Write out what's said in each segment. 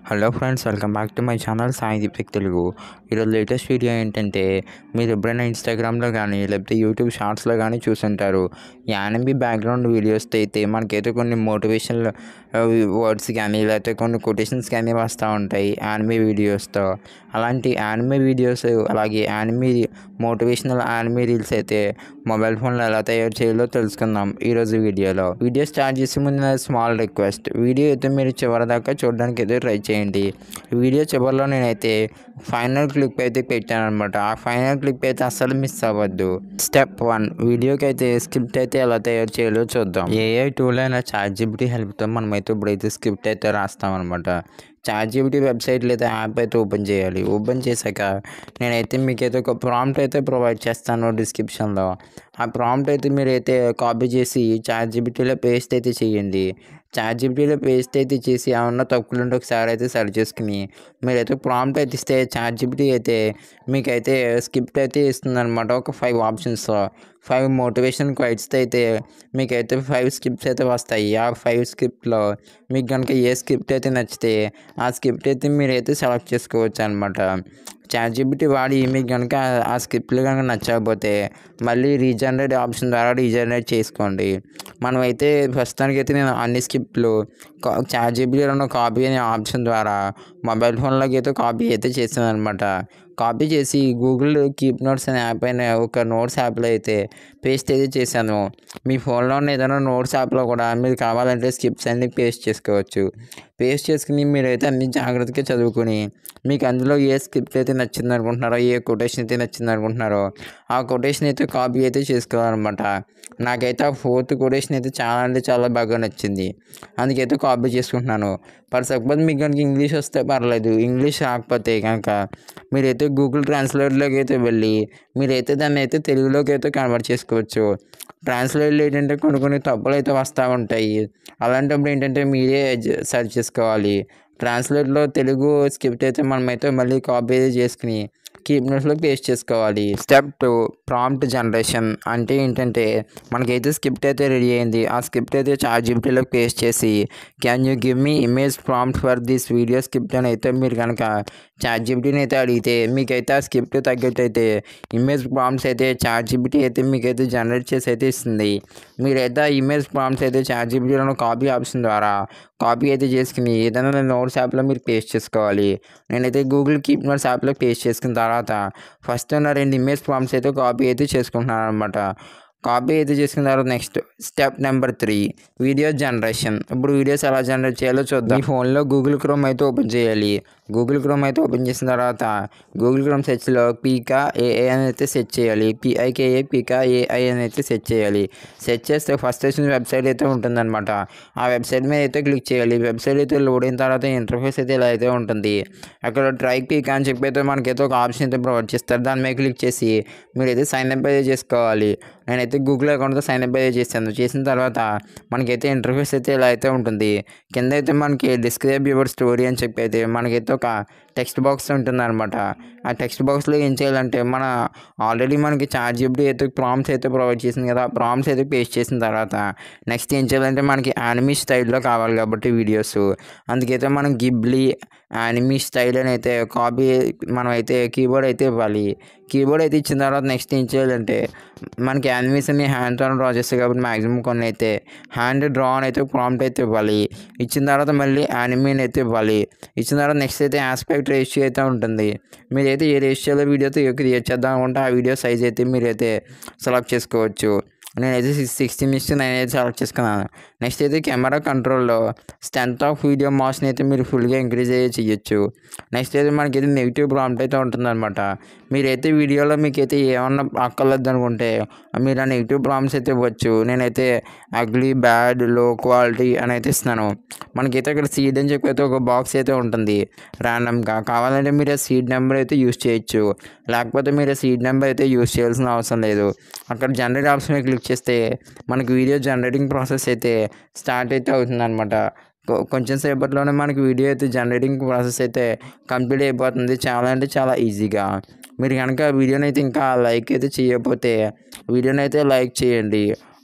hello friends welcome back to my channel Sai Deeptik Telugu ఈరోజు latest video ఏంటంటే మీరు ఎప్పుడైనా ఇన్స్టాగ్రామ్లో కానీ లేకపోతే యూట్యూబ్ షార్ట్స్లో కానీ చూసుంటారు యానిబి బ్యాక్గ్రౌండ్ వీడియోస్ అయితే మనకైతే కొన్ని మోటివేషనల్ వర్డ్స్ కానీ లేకపోతే కొన్ని కొటేషన్స్ కానీ వస్తూ ఉంటాయి యానిమీ వీడియోస్తో అలాంటి యానిమీ వీడియోస్ అలాగే యానిమీ మోటివేషనల్ యానిమీ రీల్స్ అయితే మొబైల్ ఫోన్లో ఎలా తయారు చేయాలో తెలుసుకుందాం ఈరోజు వీడియోలో వీడియో స్టార్ట్ చేసే ముందు స్మాల్ రిక్వెస్ట్ వీడియో అయితే మీరు చివరి దాకా చూడడానికి అయితే ట్రై చేయండి వీడియో చివరిలో నేనైతే ఫైనల్ క్లిప్ అయితే పెట్టాను అనమాట ఆ ఫైనల్ క్లిప్ అయితే అస్సలు మిస్ అవ్వద్దు స్టెప్ వన్ వీడియోకి అయితే స్క్రిప్ట్ అయితే ఎలా తయారు చేయాలో చూద్దాం ఏఐ టూల్ అయినా చార్ట్ జీబీటీ హెల్ప్తో మనమైతే ఇప్పుడైతే స్క్రిప్ట్ అయితే రాస్తాం అనమాట చార్ట్ జీబీటీ వెబ్సైట్ లేదా యాప్ అయితే ఓపెన్ చేయాలి ఓపెన్ చేశాక నేనైతే మీకైతే ఒక ప్రాంప్ట్ అయితే ప్రొవైడ్ చేస్తాను డిస్క్రిప్షన్లో ఆ ప్రాంప్ట్ అయితే మీరైతే కాపీ చేసి చార్ట్ జీబీటీలో పేస్ట్ అయితే చేయండి చార్ట్ జీబీటీలో పేస్ట్ అయితే చేసి ఏమన్నా తప్పులు ఉంటే ఒకసారి అయితే సరి చేసుకుని మీరైతే ప్రాంప్ట్ అయితే ఇస్తే చార్ట్ జీబీటీ అయితే మీకైతే స్క్రిప్ట్ అయితే ఇస్తుంది అనమాట ఒక ఫైవ్ ఆప్షన్స్లో ఫైవ్ మోటివేషన్ క్వైట్స్తో అయితే మీకైతే ఫైవ్ స్క్రిప్ట్స్ అయితే వస్తాయి ఆ ఫైవ్ స్క్రిప్ట్లో మీకు కనుక ఏ స్క్రిప్ట్ అయితే నచ్చితే ఆ స్క్రిప్ట్ అయితే మీరైతే సెలెక్ట్ చేసుకోవచ్చు అనమాట చాట్ జీబీటీ వాడి మీకు కనుక ఆ స్క్రిప్ట్లు కనుక నచ్చకపోతే మళ్ళీ రీజనరేట్ ఆప్షన్ ద్వారా రీజనరేట్ చేసుకోండి మనమైతే ప్రస్తుతానికి అయితే నేను అన్ని స్క్రిప్ట్లు చాట్ జీబీటీలో ఉన్న కాపీ అనే ఆప్షన్ ద్వారా మొబైల్ ఫోన్లోకి అయితే కాపీ అయితే చేసాను అనమాట కాపీ చేసి గూగుల్ కీప్ నోట్స్ అనే యాప్ అయిన ఒక నోట్స్ యాప్లో అయితే పేస్ట్ అయితే చేశాను మీ ఫోన్లో ఉన్న ఏదైనా నోట్స్ యాప్లో కూడా మీరు కావాలంటే స్క్రిప్ట్స్ అన్ని పేస్ట్ చేసుకోవచ్చు పేస్ట్ చేసుకుని మీరైతే అన్ని జాగ్రత్తగా చదువుకుని మీకు అందులో ఏ స్క్రిప్ట్ అయితే నచ్చింది అనుకుంటున్నారో ఏ కొటేషన్ అయితే నచ్చింది అనుకుంటున్నారో ఆ కొటేషన్ అయితే కాపీ అయితే చేసుకోవాలన్నమాట నాకైతే ఆ ఫోర్త్ కొటేషన్ అయితే చాలా అంటే చాలా బాగా నచ్చింది అందుకైతే కాపీ చేసుకుంటున్నాను ఫర్ సపోజ్ మీకు కనుక ఇంగ్లీష్ వస్తే పర్లేదు ఇంగ్లీష్ రాకపోతే కనుక మీరైతే గూగుల్ ట్రాన్స్లేట్లోకి అయితే వెళ్ళి మీరైతే దాన్ని అయితే తెలుగులోకి అయితే కన్వర్ట్ చేసుకోవచ్చు ట్రాన్స్లేట్లో ఏంటంటే కొన్ని కొన్ని తప్పులు అయితే వస్తూ ఉంటాయి అలాంటప్పుడు ఏంటంటే మీరే సెర్చ్ చేసుకోవాలి ట్రాన్స్లేట్లో తెలుగు స్క్రిప్ట్ అయితే మనమైతే మళ్ళీ కాపీ చేసుకుని కీప్ నోట్స్లో పేస్ట్ చేసుకోవాలి స్టెప్ టూ ప్రాంప్ట్ జనరేషన్ అంటే ఏంటంటే మనకైతే స్క్రిప్ట్ అయితే రెడీ అయింది ఆ స్క్రిప్ట్ అయితే చార్ట్ జీబీటీలో పేస్ట్ చేసి can you give me image prompt for this video script అని అయితే మీరు కనుక చార్ట్ జీబీటీని అయితే అడిగితే మీకైతే ఆ స్క్రిప్ట్ తగ్గట్టు అయితే ఇమేజ్ ప్రాంప్ట్స్ అయితే చార్ట్ జీబీటీ అయితే మీకైతే జనరేట్ చేసి అయితే ఇస్తుంది మీరైతే ఆ ఇమేజ్ ప్రాంప్ట్స్ అయితే చార్ట్ జీబీటీలో కాపీ ఆప్షన్ ద్వారా కాపీ అయితే చేసుకుని ఏదైనా నోట్స్ యాప్లో మీరు పేస్ట్ చేసుకోవాలి నేనైతే గూగుల్ కీప్ నోట్స్ యాప్లో పేస్ట్ చేసుకున్న తర్వాత ఫస్ట్ ఉన్న రెండు ఇమేజ్ ప్రాంప్ట్స్ అయితే కాపీ అయితే చేసుకుంటున్నాను అనమాట కాపీ అయితే చేసుకున్న తర్వాత next step number three video generation ఇప్పుడు వీడియోస్ ఎలా జనరేట్ చేయాలో చూద్దాం ఈ ఫోన్లో గూగుల్ క్రోమ్ అయితే ఓపెన్ చేయాలి గూగుల్ క్రోమ్ అయితే ఓపెన్ చేసిన తర్వాత గూగుల్ క్రోమ్ సెర్చ్లో పీకా ఏఐ అని అయితే సెర్చ్ చేయాలి పిఐకేఏ పీకా ఏఐ అని అయితే సెర్చ్ చేయాలి సెర్చ్ చేస్తే ఫస్ట్ వచ్చిన వెబ్సైట్ అయితే ఉంటుందన్నమాట ఆ వెబ్సైట్ మీద అయితే క్లిక్ చేయాలి వెబ్సైట్ అయితే లోడ్ అయిన తర్వాత ఇంటర్ఫేస్ అయితే ఇలా అయితే ఉంటుంది అక్కడ ట్రై పీకా అని చెప్పి అయితే మనకైతే ఒక ఆప్షన్ అయితే ప్రొవైడ్ చేస్తారు దాని మీద క్లిక్ చేసి మీరైతే సైన్ అప్ అయితే చేసుకోవాలి నేనైతే గూగుల్ అకౌంట్తో సైన్ అప్ అయితే చేశాను చేసిన తర్వాత మనకైతే ఇంటర్ఫేస్ అయితే ఇలా అయితే ఉంటుంది కింద అయితే మనకి డిస్క్రైబ్ యువర్ స్టోరీ అని చెప్పి అయితే మనకైతే ఒక టెక్స్ట్ బాక్స్ ఉంటుంది అనమాట ఆ టెక్స్ట్ బాక్స్లో ఏం చేయాలంటే మన ఆల్రెడీ మనకి చార్జ్ జీబీ అయితే ప్రామ్స్ అయితే ప్రొవైడ్ చేసింది కదా ప్రామ్స్ అయితే పేస్ట్ చేసిన తర్వాత నెక్స్ట్ ఏం చేయాలంటే మనకి యానిమీ స్టైల్లో కావాలి కాబట్టి వీడియోస్ అందుకైతే మనం గిబ్లీ యానిమీ స్టైల్ అని అయితే కాపీ మనం అయితే కీబోర్డ్ అయితే ఇవ్వాలి కీబోర్డ్ అయితే ఇచ్చిన తర్వాత నెక్స్ట్ ఏం చేయాలంటే మనకి యానిమీస్ అన్ని హ్యాండ్ డ్రా డ్రా చేస్తాయి కాబట్టి మ్యాక్సిమం కొన్ని అయితే హ్యాండ్ డ్రా అని అయితే ప్రాంప్ట్ అయితే ఇవ్వాలి ఇచ్చిన తర్వాత మళ్ళీ యానిమీని అయితే ఇవ్వాలి ఇచ్చిన తర్వాత నెక్స్ట్ అయితే ఆస్పెక్ట్ రేషియో అయితే ఉంటుంది మీరైతే ఏ రేషియోలో వీడియోతో క్రియేట్ చేద్దాం అనుకుంటే ఆ వీడియో సైజ్ అయితే మీరైతే సెలెక్ట్ చేసుకోవచ్చు నేనైతే సిక్స్ సిక్స్టీన్ ఇస్తే నేను అయితే సెలెక్ట్ చేసుకున్నాను నెక్స్ట్ అయితే కెమెరా కంట్రోల్లో స్ట్రెంత్ ఆఫ్ వీడియో మాస్ని అయితే మీరు ఫుల్గా ఇంక్రీజ్ అయ్యే చేయొచ్చు నెక్స్ట్ అయితే మనకైతే నెగిటివ్ ప్రాంప్ట్ అయితే ఉంటుందన్నమాట మీరైతే వీడియోలో మీకైతే ఏమన్నా అక్కర్లేదు అనుకుంటే మీరు ఆ నెగిటివ్ ప్రాంప్ట్స్ అయితే ఇవ్వచ్చు నేనైతే అగ్లీ బ్యాడ్ లో క్వాలిటీ అని అయితే ఇస్తున్నాను మనకైతే అక్కడ సీడ్ అని చెప్పి అయితే ఒక బాక్స్ అయితే ఉంటుంది ర్యాండమ్గా కావాలంటే మీరు ఆ సీడ్ నెంబర్ అయితే యూస్ చేయొచ్చు లేకపోతే మీరు ఆ సీడ్ నెంబర్ అయితే యూస్ చేయాల్సిన అవసరం లేదు అక్కడ జనరేట్ ఆప్షన్ మీద క్లిక్ చేస్తే మనకి వీడియో జనరేటింగ్ ప్రాసెస్ అయితే స్టార్ట్ అయితే అవుతుందన్నమాట కొ- కొంచెం సేపట్లోనే మనకి వీడియో అయితే జనరేటింగ్ ప్రాసెస్ అయితే కంప్లీట్ అయిపోతుంది చాలా అంటే చాలా ఈజీగా మీరు కనుక వీడియోని అయితే ఇంకా లైక్ అయితే చేయకపోతే వీడియోని అయితే లైక్ చేయండి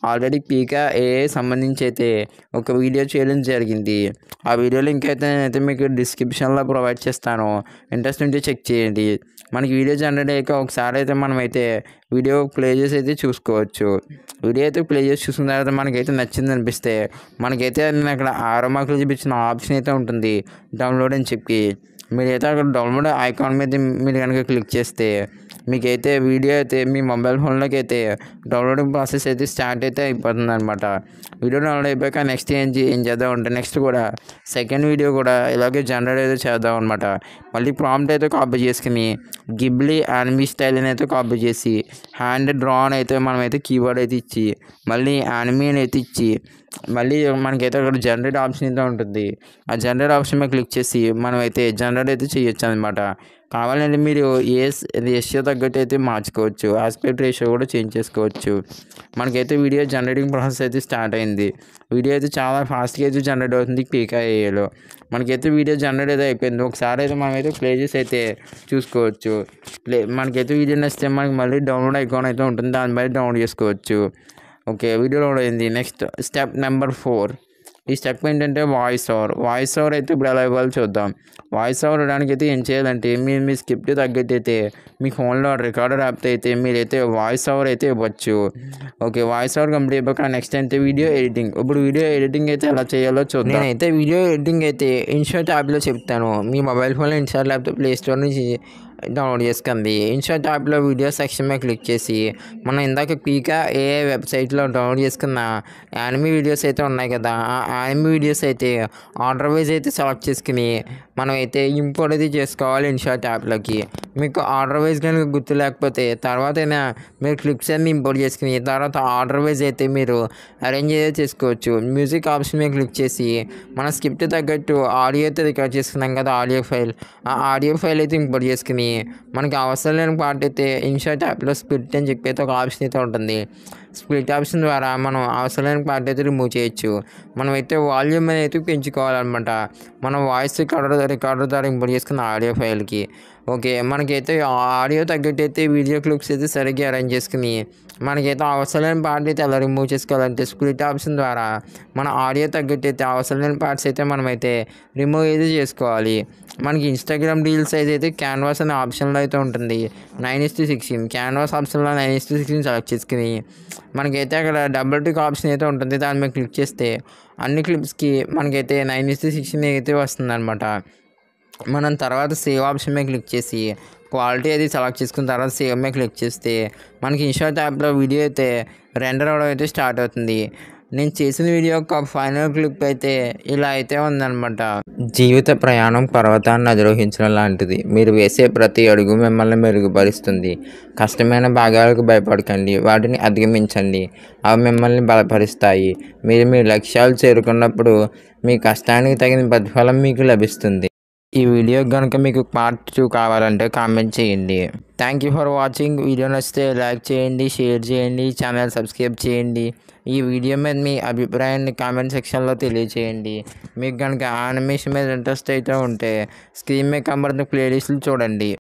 ఆల్రెడీ పీకా ఏ సంబంధించి అయితే ఒక వీడియో చేయడం జరిగింది ఆ వీడియో లింక్ అయితే నేనైతే మీకు డిస్క్రిప్షన్లో ప్రొవైడ్ చేస్తాను ఇంట్రెస్ట్ ఉంటే చెక్ చేయండి మనకి వీడియో జనరేట్ అయ్యాక ఒకసారి అయితే మనమైతే వీడియో ప్లే చేసి అయితే చూసుకోవచ్చు వీడియో అయితే ప్లే చేసి చూసిన తర్వాత మనకైతే నచ్చింది అనిపిస్తే మనకైతే నేను అక్కడ ఆరో మార్కులు చూపించిన ఆప్షన్ అయితే ఉంటుంది డౌన్లోడ్ అని చెప్పి మీరైతే అక్కడ డౌన్లోడ్ ఐకాన్ మీద మీరు కనుక క్లిక్ చేస్తే మీకైతే వీడియో అయితే మీ మొబైల్ ఫోన్లోకి అయితే డౌన్లోడింగ్ ప్రాసెస్ అయితే స్టార్ట్ అయితే అయిపోతుంది అనమాట వీడియో డౌన్లోడ్ అయిపోయాక నెక్స్ట్ ఏం చే- ఏం చేద్దాం అంటే నెక్స్ట్ కూడా సెకండ్ వీడియో కూడా ఇలాగే జనరేట్ అయితే చేద్దాం అనమాట మళ్ళీ ప్రాంప్ట్ అయితే కాపీ చేసుకుని గిబ్లీ యానిమీ స్టైల్ అని అయితే కాపీ చేసి హ్యాండ్ డ్రాన్ అయితే మనమైతే కీవర్డ్ అయితే ఇచ్చి మళ్ళీ యానిమీ అని అయితే ఇచ్చి మళ్ళీ మనకైతే అక్కడ జనరేట్ ఆప్షన్ అయితే ఉంటుంది ఆ జనరేట్ ఆప్షన్ మీద క్లిక్ చేసి మనం అయితే జనరేట్ అయితే చేయొచ్చు అనమాట కావాలంటే మీరు ఏ రేషియో తగ్గట్టు అయితే మార్చుకోవచ్చు ఆస్పెక్ట్ రేషియో కూడా చేంజ్ చేసుకోవచ్చు మనకైతే వీడియో జనరేటింగ్ ప్రాసెస్ అయితే స్టార్ట్ అయింది వీడియో అయితే చాలా ఫాస్ట్గా అయితే జనరేట్ అవుతుంది పీకా ఏఏలో మనకైతే వీడియో జనరేట్ అయితే అయిపోయింది ఒకసారి అయితే మనమైతే ప్లే చేసి అయితే చూసుకోవచ్చు ప్లే మనకైతే వీడియో నచ్చితే మనకి మళ్ళీ డౌన్లోడ్ ఐకాన్ అయితే ఉంటుంది దాని బట్టి డౌన్లోడ్ చేసుకోవచ్చు ఓకే వీడియో లోడ్ అయింది నెక్స్ట్ స్టెప్ నెంబర్ ఫోర్ ఈ స్టెప్ ఏంటంటే వాయిస్ ఓవర్ వాయిస్ ఓవర్ అయితే ఇప్పుడు ఎలా ఇవ్వాలో చూద్దాం వాయిస్ ఓవర్ ఇవ్వడానికి అయితే ఏం చేయాలంటే మీరు మీ స్క్రిప్ట్ తగ్గట్టు అయితే మీ ఫోన్లో రికార్డర్ యాప్ అయితే మీరైతే వాయిస్ ఓవర్ అయితే ఇవ్వచ్చు ఓకే వాయిస్ ఓవర్ కంప్లీట్ అయిపోక నెక్స్ట్ అయితే వీడియో ఎడిటింగ్ ఇప్పుడు వీడియో ఎడిటింగ్ అయితే ఎలా చేయాలో చూద్దాం నేనైతే వీడియో ఎడిటింగ్ అయితే ఇన్షాట్ యాప్లో చెప్తాను మీ మొబైల్ ఫోన్లో ఇన్షాట్ ల్యాప్టాప్ ప్లే స్టోర్ నుంచి డౌన్లోడ్ చేసుకుంది ఇన్షాట్ యాప్లో వీడియో సెక్షన్ మీద క్లిక్ చేసి మనం ఇందాక పీకా ఏ వెబ్సైట్లో డౌన్లోడ్ చేసుకున్న యానిమీ వీడియోస్ అయితే ఉన్నాయి కదా ఆ యానిమీ వీడియోస్ అయితే ఆర్డర్ వైజ్ అయితే సెలెక్ట్ చేసుకుని మనం అయితే ఇంపోర్ట్ అయితే చేసుకోవాలి ఇన్షాట్ యాప్లోకి మీకు ఆర్డర్ వైజ్ కనుక గుర్తు లేకపోతే తర్వాత అయినా మీరు క్లిప్స్ అన్ని ఇంపోర్ట్ చేసుకుని తర్వాత ఆర్డర్ వైజ్ అయితే మీరు అరేంజ్ అయితే చేసుకోవచ్చు మ్యూజిక్ ఆప్షన్ మీద క్లిక్ చేసి మన స్క్రిప్ట్ తగ్గట్టు ఆడియో అయితే రికార్డ్ చేసుకున్నాం కదా ఆడియో ఫైల్ ఆ ఆడియో ఫైల్ అయితే ఇంపోర్ట్ చేసుకుని మనకి అవసరం లేని పార్ట్ అయితే ఇన్షాట్ యాప్లో స్ప్లిట్ అని చెప్పి అయితే ఒక ఆప్షన్ అయితే ఉంటుంది స్ప్లిట్ ఆప్షన్ ద్వారా మనం అవసరం లేని పార్ట్ అయితే రిమూవ్ చేయొచ్చు మనం అయితే వాల్యూమ్ అనేది అయితే పెంచుకోవాలన్నమాట మనం వాయిస్ రికార్డర్ రికార్డర్ ద్వారా ఇంపోర్ట్ చేసుకున్న ఆడియో ఫైల్కి ఓకే మనకైతే ఆడియో తగ్గట్టు అయితే వీడియో క్లిప్స్ అయితే సరిగ్గా అరేంజ్ చేసుకుని మనకైతే అవసరం లేని పార్ట్ అయితే ఎలా రిమూవ్ చేసుకోవాలంటే స్ప్లిట్ ఆప్షన్ ద్వారా మన ఆడియో తగ్గట్టు అయితే అవసరం లేని పార్ట్స్ అయితే మనమైతే రిమూవ్ అయితే చేసుకోవాలి మనకి ఇన్స్టాగ్రామ్ రీల్స్ అయితే అయితే క్యాన్వాస్ అనే ఆప్షన్లో అయితే ఉంటుంది nine is to sixteen canvas ఆప్షన్లో nine is to sixteen select చేసుకుని మనకైతే అక్కడ డబుల్ టిక్ ఆప్షన్ అయితే ఉంటుంది దాని మీద క్లిక్ చేస్తే అన్ని క్లిప్స్కి మనకైతే నైన్ ఇస్ టు సిక్స్టీన్ అయితే వస్తుంది మనం తర్వాత సేవ్ ఆప్షన్ మీద క్లిక్ చేసి క్వాలిటీ అది సెలెక్ట్ చేసుకున్న తర్వాత సేవ్ మీద క్లిక్ చేస్తే మనకి ఇన్షాట్ యాప్లో వీడియో అయితే రెండర్ అవడం అయితే స్టార్ట్ అవుతుంది నేను చేసిన వీడియో యొక్క ఫైనల్ క్లిప్ అయితే ఇలా అయితే ఉందన్నమాట జీవిత ప్రయాణం పర్వతాన్ని అధిరోహించడం లాంటిది మీరు వేసే ప్రతి అడుగు మిమ్మల్ని మెరుగుపరుస్తుంది కష్టమైన భాగాలకు భయపడకండి వాటిని అధిగమించండి అవి మిమ్మల్ని బలపరుస్తాయి మీరు మీ లక్ష్యాలు చేరుకున్నప్పుడు మీ కష్టానికి తగిన ప్రతిఫలం మీకు లభిస్తుంది ఈ వీడియో కనుక మీకు పార్ట్ టూ కావాలంటే కామెంట్ చేయండి thank you for watching video నచ్చితే లైక్ చేయండి షేర్ చేయండి ఛానల్ సబ్స్క్రైబ్ చేయండి ఈ వీడియో మీద మీ అభిప్రాయాన్ని కామెంట్ సెక్షన్లో తెలియచేయండి మీకు కనుక యానిమేషన్ మీద ఇంట్రెస్ట్ అయితే ఉంటే స్క్రీన్ మీద కనబడుతున్న ప్లేలిస్టులు చూడండి